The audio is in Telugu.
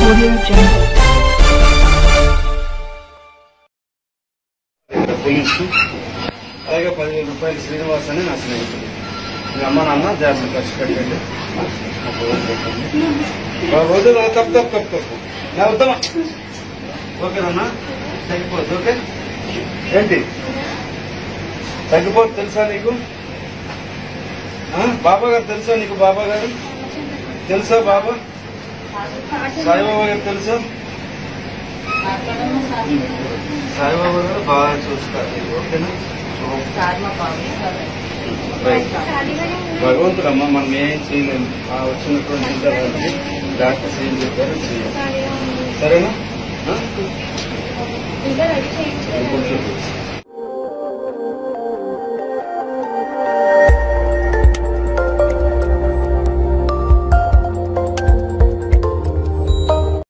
Audio Jungle. పోలీసు అలాగే పదివేల రూపాయలు శ్రీనివాస్ అని నా స్నేహితుడు మీ అమ్మ నాన్న జాగ్రత్త ఖర్చు పెట్టండి నాకు ఓటు పెట్టండి. బాబు, వద్దు, తప్పు తప్పు తప్పు తప్పు నా వద్దామా ఓకేనన్నా తగ్గిపోద్దు ఓకే ఏంటి తగ్గిపోద్దు తెలుసా నీకు ఆ? బాబా గారు తెలుసా నీకు బాబా గారు తెలుసా బాబా సాయిబాబా గారు తెలుసా సాయిబాబా గారు బాగా చూస్తారు నీకు, ఓకేనా రైట్. భగవంతుడమ్మ మనం ఏం చేయలేము ఆ వచ్చినటువంటి ఇంటర్వ్యూకి డాక్టర్స్ ఏం చెప్పారో చేయాలి సరేనా ఆ? కొంచెం